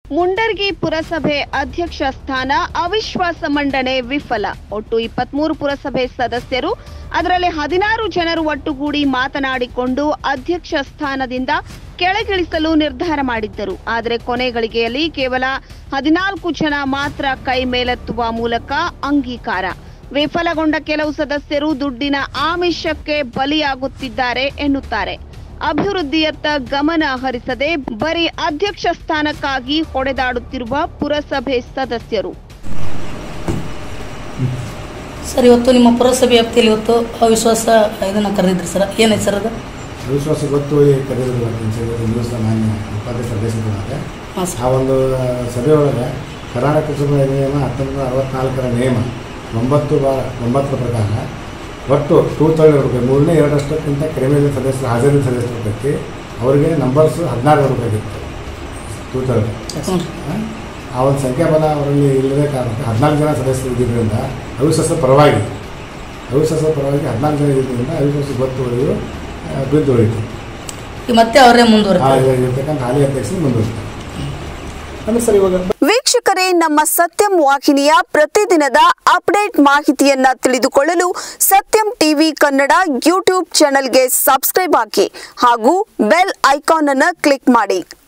ಮುಂಡರ್ಗಿ ಪುರಸಭೆ ಅಧ್ಯಕ್ಷ ಸ್ಥಾನ ಅವಿಶ್ವಾಸ ಮಂಡನೆ ವಿಫಲ ಒಟ್ಟು ಇಪ್ಪತ್ಮೂರು ಪುರಸಭೆ ಸದಸ್ಯರು ಅದರಲ್ಲಿ ಹದಿನಾರು ಜನರು ಒಟ್ಟುಗೂಡಿ ಮಾತನಾಡಿಕೊಂಡು ಅಧ್ಯಕ್ಷ ಸ್ಥಾನದಿಂದ ಕೆಳಗಿಳಿಸಲು ನಿರ್ಧಾರ ಮಾಡಿದ್ದರು ಆದರೆ ಕೊನೆ ಗಳಿಗೆಯಲ್ಲಿ ಕೇವಲ ಹದಿನಾಲ್ಕು ಜನ ಮಾತ್ರ ಕೈ ಮೇಲೆತ್ತುವ ಮೂಲಕ ಅಂಗೀಕಾರ ವಿಫಲಗೊಂಡ ಕೆಲವು ಸದಸ್ಯರು ದುಡ್ಡಿನ ಆಮಿಷಕ್ಕೆ ಬಲಿಯಾಗುತ್ತಿದ್ದಾರೆ ಎನ್ನುತ್ತಾರೆ ಅಭಿವೃದ್ಧಿಯತ್ತ ಗಮನ ಹರಿಸದೆ ಬರೀ ಅಧ್ಯಕ್ಷ ಸ್ಥಾನಕ್ಕಾಗಿ ಹೊಡೆದಾಡುತ್ತಿರುವ ಪುರಸಭೆ ಸದಸ್ಯರು ಸರ್ ಇವತ್ತು ನಿಮ್ಮ ಪುರಸಭೆ ವ್ಯಾಪ್ತಿಯಲ್ಲಿ ಇವತ್ತು ಅವಿಶ್ವಾಸ ಇದನ್ನು ಕರೆದಿದ್ರಿ ಸರ್ ಏನೈತೆ ಸರ್ ಅದು ಅವಿಶ್ವಾಸ ಗೊತ್ತು ಕರೆದಿದ್ರು ನ್ಯೂಸ್ ಮಾನ್ಯ ಉಪಾಧ್ಯಕ್ಷ ಅಧ್ಯಕ್ಷರಾದ ಹಾಂ ಸರ್ ಆ ಒಂದು ಸಭೆಯೊಳಗೆ ಕರ್ನಾಟಕ ಪುರಸಭೆ ನಿಯಮ ಹತ್ತೊಂಬತ್ತು ಅರವತ್ನಾಲ್ಕರ ನಿಯಮ ಒಂಬತ್ತು ಬಾರ ಒಂಬತ್ತರ ಪ್ರಕಾರ ಒಟ್ಟು ಟೂ ತರ್ಡ್ ಇರಬೇಕು ಮೂರನೇ ಎರಡರಷ್ಟಕ್ಕಿಂತ ಕಡಿಮೆ ಸದಸ್ಯರು ಹಾಜರಿನ ಸದಸ್ಯರು ಇರ್ತೈತಿ ಅವರಿಗೆ ನಂಬರ್ಸು ಹದಿನಾರು ಇರಬೇಕಾಗಿತ್ತು ಟೂ ತರ್ಡ್ ಹ್ಞೂ ರೀ ಆ ಒಂದು ಸಂಖ್ಯಾಬಲ ಅವರಲ್ಲಿ ಇಲ್ಲದೆ ಕಾರಣಕ್ಕೆ ಹದಿನಾಲ್ಕು ಜನ ಸದಸ್ಯರು ಇದ್ದಿದ್ದರಿಂದ ಅವಿಶ್ವಾಸ ಪರವಾಗಿ ಅವಿಶ್ವಾಸ ಪರವಾಗಿ ಹದಿನಾಲ್ಕು ಜನ ಇದ್ದಿದ್ದರಿಂದ ಅವಿಶ್ವಾಸ ಗೊತ್ತು ಉಳಿದು ಬಿದ್ದು ಉಳಿತು ಈಗ ಮತ್ತೆ ಅವರೇ ಆ ಮುಂದುವರಿತಾರೆ ಇರ್ತಕ್ಕಂಥ ಹಾಲಿ ಅಧ್ಯಕ್ಷರು ಮುಂದುವರಿತಾರೆ ಅಂದ್ರೆ ಸರ್ ಇವಾಗ ವೀಕ್ಷಕರೇ ನಮ್ಮ ಸತ್ಯಂ ವಾಹಿನಿಯ ಪ್ರತಿದಿನದ ಅಪ್ಡೇಟ್ ಮಾಹಿತಿಯನ್ನ ತಿಳಿದುಕೊಳ್ಳಲು ಸತ್ಯಂ ಟಿವಿ ಕನ್ನಡ ಯೂಟ್ಯೂಬ್ ಚಾನೆಲ್ಗೆ ಸಬ್ಸ್ಕ್ರೈಬ್ ಹಾಕಿ ಹಾಗೂ ಬೆಲ್ ಐಕಾನ್ ಅನ್ನು ಕ್ಲಿಕ್ ಮಾಡಿ